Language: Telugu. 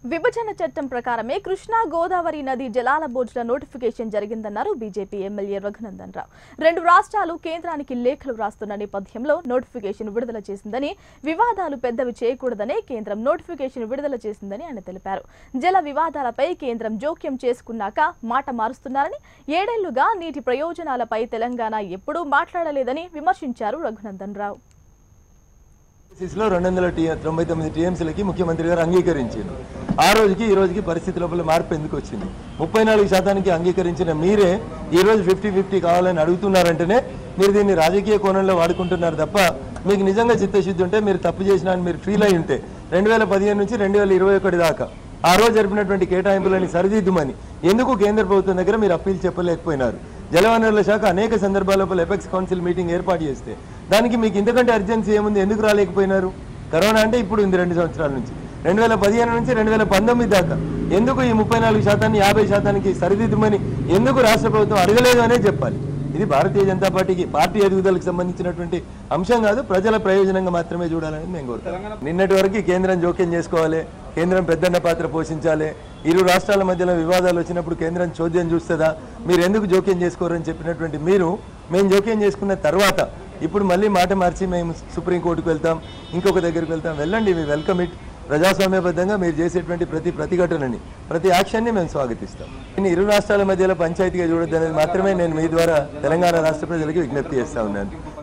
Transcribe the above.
విభజన చట్టం ప్రకారమే కృష్ణా గోదావరి నది జలాల బోర్డుల నోటిఫికేషన్ జరిగిందన్నారు బీజేపీ ఎమ్మెల్యే రఘునందన్ రావు రెండు రాష్ట్రాలు కేంద్రానికి లేఖలు రాస్తున్న నేపథ్యంలో నోటిఫికేషన్ విడుదల చేసిందని వివాదాలు పెద్దవి చేయకూడదనే కేంద్రం నోటిఫికేషన్ విడుదల చేసిందని ఆయన తెలిపారు జల వివాదాలపై కేంద్రం జోక్యం చేసుకున్నాక మాట మారుస్తున్నారని ఏడేళ్లుగా నీటి ప్రయోజనాలపై తెలంగాణ ఎప్పుడూ మాట్లాడలేదని విమర్శించారు రఘునందన్ రావు లో రెండు వందల టీ తొంభై తొమ్మిది టీఎంసీలకి ముఖ్యమంత్రి గారు అంగీకరించారు ఆ రోజుకి ఈ రోజుకి పరిస్థితి లోపల మార్పు ఎందుకు వచ్చింది ముప్పై నాలుగు శాతానికి అంగీకరించిన మీరే ఈ రోజు ఫిఫ్టీ ఫిఫ్టీ కావాలని అడుగుతున్నారంటేనే మీరు దీన్ని రాజకీయ కోణంలో వాడుకుంటున్నారు తప్ప మీకు నిజంగా చిత్తశుద్ధి ఉంటే మీరు తప్పు చేసినా అని మీరు ఫీల్ అయి ఉంటే రెండు వేల పదిహేను నుంచి రెండు వేల ఇరవై ఒకటి దాకా ఆ రోజు జరిపినటువంటి కేటాయింపులని సరిదిద్దుమని ఎందుకు కేంద్ర ప్రభుత్వం దగ్గర మీరు అప్పీల్ చెప్పలేకపోయినారు జలవనరుల శాఖ అనేక సందర్భాల లోపల ఎపెక్స్ కౌన్సిల్ మీటింగ్ ఏర్పాటు చేస్తే దానికి మీకు ఇంతకంటే అర్జెన్సీ ఏముంది ఎందుకు రాలేకపోయినారు కరోనా అంటే ఇప్పుడు ఉంది రెండు సంవత్సరాల నుంచి రెండు వేల పదిహేను నుంచి రెండు వేల పంతొమ్మిది దాకా ఎందుకు ఈ ముప్పై నాలుగు శాతాన్ని యాభై శాతానికి సరిదిద్దుమని ఎందుకు రాష్ట్ర ప్రభుత్వం అడగలేదు అనే చెప్పాలి ఇది భారతీయ జనతా పార్టీకి పార్టీ ఎదుగుదలకు సంబంధించినటువంటి అంశం కాదు ప్రజల ప్రయోజనంగా మాత్రమే చూడాలని మేము కోరుతాం నిన్నటి వరకు కేంద్రం జోక్యం చేసుకోవాలి కేంద్రం పెద్దన్న పాత్ర పోషించాలి ఇరు రాష్ట్రాల మధ్యలో వివాదాలు వచ్చినప్పుడు కేంద్రం చోద్యం చూస్తుందా మీరు ఎందుకు జోక్యం చేసుకోరని చెప్పినటువంటి మీరు మేము జోక్యం చేసుకున్న తర్వాత ఇప్పుడు మళ్ళీ మాట మార్చి మేము సుప్రీంకోర్టుకు వెళ్తాం ఇంకొక దగ్గరికి వెళ్తాం వెళ్ళండి మీ వెల్కమ్ ఇట్ ప్రజాస్వామ్యబద్ధంగా మీరు చేసేటువంటి ప్రతి ప్రతిఘటనని ప్రతి యాక్షన్ని మేము స్వాగతిస్తాం దీన్ని ఇరు రాష్ట్రాల మధ్యలో పంచాయతీగా చూడొద్దు అనేది మాత్రమే నేను మీ ద్వారా తెలంగాణ రాష్ట్ర ప్రజలకు విజ్ఞప్తి చేస్తా ఉన్నాను